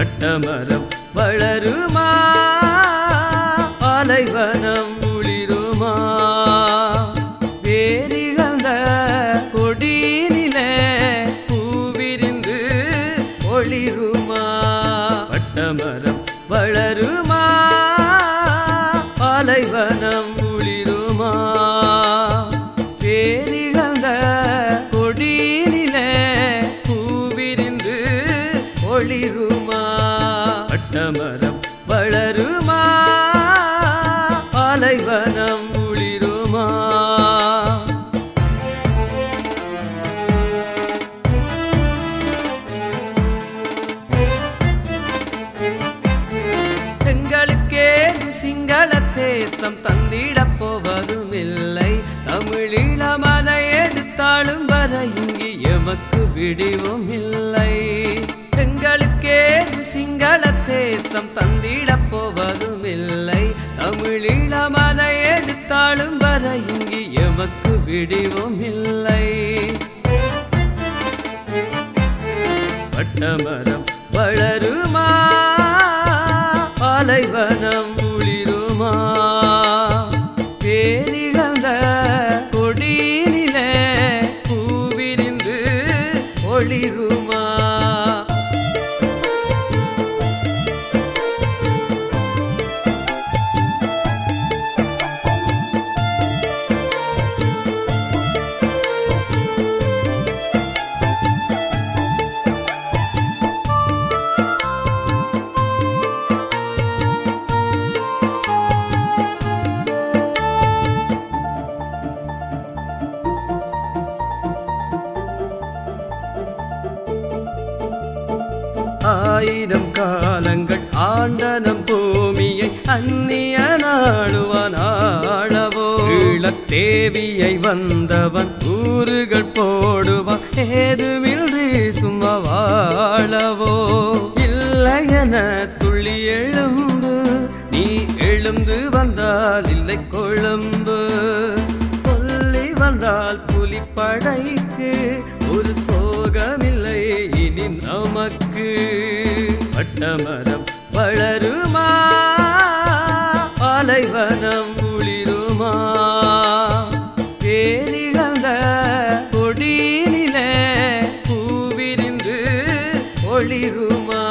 பட்டமரம் வளருமா பாலைவனம் குளிருமா வேரிழந்த கொடியினிலே பூவிரிந்து ஒளிருமா பட்டமரம் வளருமா பாலைவனம் குளிருமா வேரிழந்த கொடியினிலே பூவிரிந்து ஒளிருமா பட்டமரம் வளருமா பாலைவனம் குளிருமா எங்களுக்கே சிங்கள தேசம் தந்திடப் போவதும் இல்லை தமிழீழம் அதை எடுத்தாலும் வர இங்கு எமக்கு விடிவும் இல்லை எங்களுக்கே சிங்கள தேசம் தந்திடப் போவதும் இல்லை தமிழீழம் அதை எடுத்தாலும் வர இங்கு எமக்கு விடிவும் இல்லை பட்டமரம் வளருமா பாலைவனம் குளிருமா பேரிழந்த கொடியினிலே பூவிரிந்து ஒளிருமா ஆயிரம் காலங்கள் ஆண்டனம் பூமியை அந்நிய நாடுவான் ஆளவோ தேவியை வந்தவன் ஊறுகள் போடுவான் ஏதுமின்றி சும்மா வாழவோ இல்லையென துள்ளி எழும்பு நீ எழுந்து வந்தால் இல்லை கொழும்பு சொல்லி வந்தால் புலிப்படைக்கு ஒரு சோகமில்லை இனி நமக்கு பட்டமரம் வளருமா பாலைவனம் குளிருமா பேரிழந்த கொடியினிலே பூவிரிந்து ஒளிருமா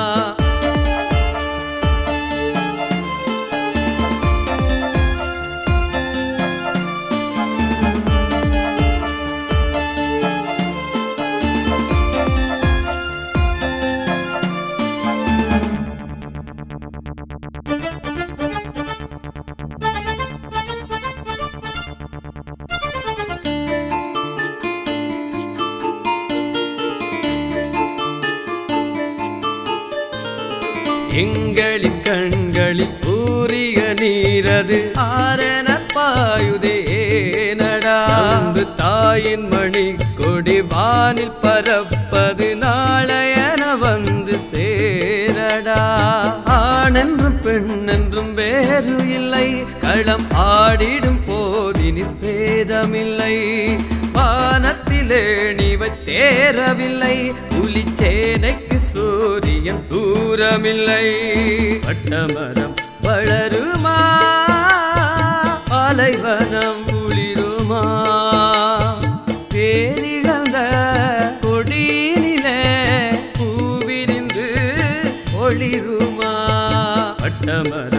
எங்களின் கண்களில் ஊறிய நீரது ஆரண பாயுதே ஏனடா அன்பு தாயின் மணி கொடி வானில் பரப்பது நாளையன வந்து சேரடா ஆணென்றும் பெண்ணென்றும் வேறு இல்லை களம் ஆடிடும் போதினில் பேதமில்லை வானத்திலே நீவை தேரவில்லை புலிச்சேனைக்கு சூரியன் தூரமில்லை பட்டமரம் வளருமா பாலைவனம் குளிருமா பேரிழந்த கொடியினிலே பூவிரிந்து ஒளிருமா பட்டமரம்